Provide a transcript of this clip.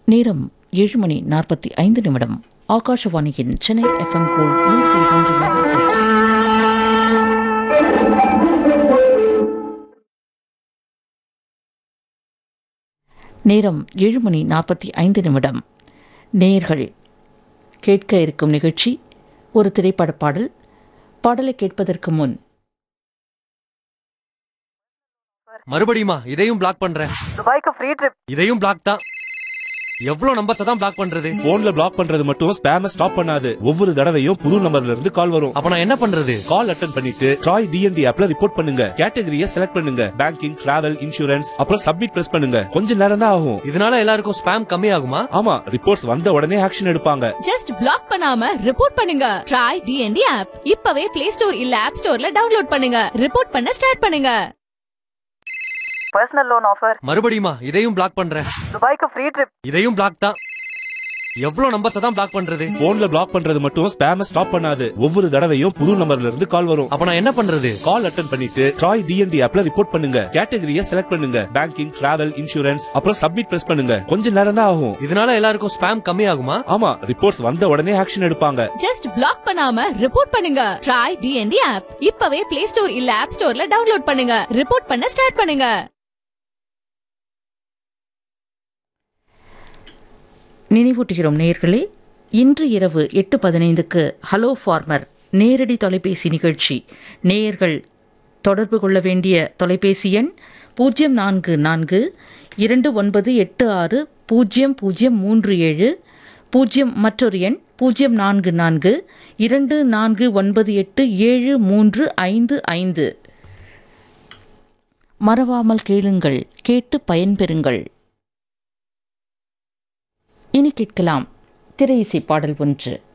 நேரம் ஏழு மணி நாற்பத்தி ஐந்து நிமிடம் ஆகாஷவாணியின் சென்னை எஃப்எம் கோல் நூற்றி ஒன்று மெகாஹெர்ட்ஸ். நேரம் ஏழு மணி நாற்பத்தி ஐந்து நிமிடம் நேயர்கள் கேட்க இருக்கும் நிகழ்ச்சி ஒரு திரைப்பட பாடல் பாடலை கேட்பதற்கு முன் மறுபடியுமா இதையும் பிளாக் பண்றேன் துபாய்க்கு ஃப்ரீ ட்ரிப் இதையும் பிளாக் தான் எவ்வளவு நம்பர்ஸ் தான் பிளாக் பண்றது போன்ல பிளாக் பண்றது மட்டும் ஸ்பேம ஸ்டாப் பண்ணாது ஒவ்வொரு தடவையும் புது நம்பர்ல இருந்து கால் வரும் அப்ப நான் என்ன பண்றது கால் அட்டன் பண்ணிட்டு ட்ராய் டிஎன்டி ஆப்ல ரிப்போர்ட் பண்ணுங்க கேட்டகரிய செலக்ட் பண்ணுங்க பேங்கிங் டிராவல் இன்சூரன்ஸ் அப்புறம் சப்மிட் பிரஸ் பண்ணுங்க கொஞ்ச நேரம் தான் ஆகும் இதனால எல்லாருக்கும் ஸ்பேம் கம்மி ஆகுமா ஆமா ரிப்போர்ட்ஸ் வந்த உடனே ஆக்ஷன் எடுப்பாங்க ஜஸ்ட் பிளாக் பண்ணாம ரிப்போர்ட் பண்ணுங்க ட்ரை டிஎன்டி ஆப் இப்பவே பிளே ஸ்டோர் இல்ல ஆப் ஸ்டோர்ல டவுன்லோட் பண்ணுங்க ரிப்போர்ட் பண்ண ஸ்டார்ட் பண்ணுங்க பர்சனல் லோன் ஆஃபர் மறுபடியுமா இதையும் பிளாக் பண்றேன் துபாய்க்கு ஃப்ரீ ட்ரிப் இதையும் பிளாக் தான் எவ்வளவு நம்பர்ஸ் தான் பிளாக் பண்றது போன்ல பிளாக் பண்றது மட்டும் ஸ்பேம ஸ்டாப் பண்ணாது ஒவ்வொரு தடவையும் புது நம்பர்ல இருந்து கால் வரும் அப்ப நான் என்ன பண்றது கால் அட்டன் பண்ணிட்டு ட்ராய் டிஎன்டி ஆப்ல ரிப்போர்ட் பண்ணுங்க கேட்டகரிய செலக்ட் பண்ணுங்க பேங்கிங் டிராவல் இன்சூரன்ஸ் அப்புறம் சப்மிட் பிரஸ் பண்ணுங்க கொஞ்ச நேரம் தான் ஆகும் இதனால எல்லாருக்கும் ஸ்பேம் கம்மி ஆகுமா ஆமா ரிப்போர்ட்ஸ் வந்த உடனே ஆக்ஷன் எடுப்பாங்க ஜஸ்ட் பிளாக் பண்ணாம ரிப்போர்ட் பண்ணுங்க ட்ரை டிஎன்டி ஆப் இப்பவே பிளே ஸ்டோர் இல்ல ஆப் ஸ்டோர்ல டவுன்லோட் பண்ணுங்க ரிப்போர்ட் பண்ண ஸ்டார்ட் பண்ணுங்க நினைவூட்டுகிறோம் நேயர்களே இன்று இரவு எட்டு பதினைந்துக்கு ஹலோ ஃபார்மர் நேரடி தொலைபேசி நிகழ்ச்சி நேயர்கள் தொடர்பு கொள்ள வேண்டிய தொலைபேசி எண் பூஜ்ஜியம் நான்கு நான்கு இரண்டு ஒன்பது எட்டு ஆறு பூஜ்ஜியம் பூஜ்ஜியம் மூன்று ஏழு பூஜ்ஜியம் மற்றொரு எண் பூஜ்ஜியம் நான்கு நான்கு இரண்டு நான்கு ஒன்பது எட்டு ஏழு மூன்று ஐந்து ஐந்து மறவாமல் கேளுங்கள் கேட்டு பயன்பெறுங்கள் இனி கேட்கலாம் திரை இசை பாடல் ஒன்று